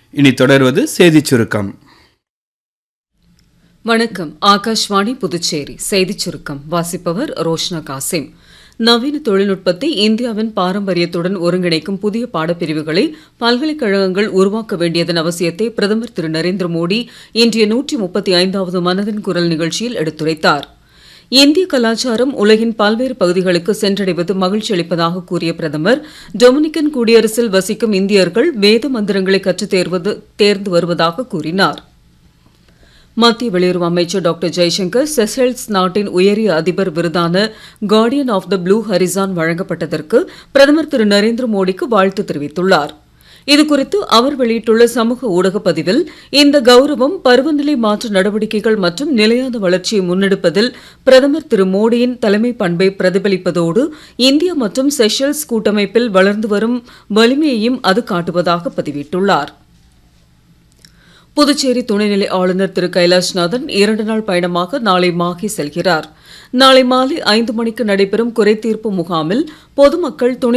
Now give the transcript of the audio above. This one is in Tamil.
இனி தொடர்வது செய்திச் சுருக்கம் வணக்கம் ஆகாஷ்வாணி புதுச்சேரி செய்திச் சுருக்கம் வாசிப்பவர் ரோஷ்னா காசிம் நவீன தொழில்நுட்பத்தை இந்தியாவின் பாரம்பரியத்துடன் ஒருங்கிணைக்கும் புதிய பாடப்பிரிவுகளை பல்கலைக்கழகங்கள் உருவாக்க வேண்டியதன் அவசியத்தை பிரதமர் திரு நரேந்திர மோடி இன்றைய நூற்றி முப்பத்தி ஐந்தாவது மனதின் குரல் நிகழ்ச்சியில் எடுத்துரைத்தார் இந்திய கலாச்சாரம் உலகின் பல்வேறு பகுதிகளுக்கு சென்றடைவது மகிழ்ச்சி அளிப்பதாக கூறிய பிரதமர் டொமினிக்கன் குடியரசில் வசிக்கும் இந்தியர்கள் வேத மந்திரங்களை கற்றுத் தேர்வது தேர்ந்து வருவதாக கூறினார் மத்திய வெளியுறவு அமைச்சர் டாக்டர் ஜெய்சங்கர் செசல்ஸ் நாட்டின் உயரிய அதிபர் விருதான guardian of the blue horizon வழங்கப்பட்டதற்கு பிரதமர் திரு நரேந்திர மோடிக்கு வாழ்த்து தெரிவித்துள்ளார் இதுகுறித்து அவர் வெளியிட்டுள்ள சமூக ஊடக பதிவில் இந்த கௌரவம் பருவநிலை மாற்ற நடவடிக்கைகள் மற்றும் நிலையான வளர்ச்சியை முன்னெடுப்பதில் பிரதமர் திரு மோடியின் தலைமை பண்பை பிரதிபலிப்பதோடு இந்தியா மற்றும் செஷல்ஸ் கூட்டமைப்பில் வளர்ந்து வரும் வலிமையையும் அது காட்டுவதாக பதிவிட்டுள்ளார் புதுச்சேரி துணைநிலை ஆளுநர் திரு கைலாஷ்நாதன் இரண்டு நாள் பயணமாக நாளை மாகி செல்கிறார் நாளை மாலை ஐந்து மணிக்கு நடைபெறும் குறைதீர்ப்பு முகாமில் பொதுமக்கள் துணை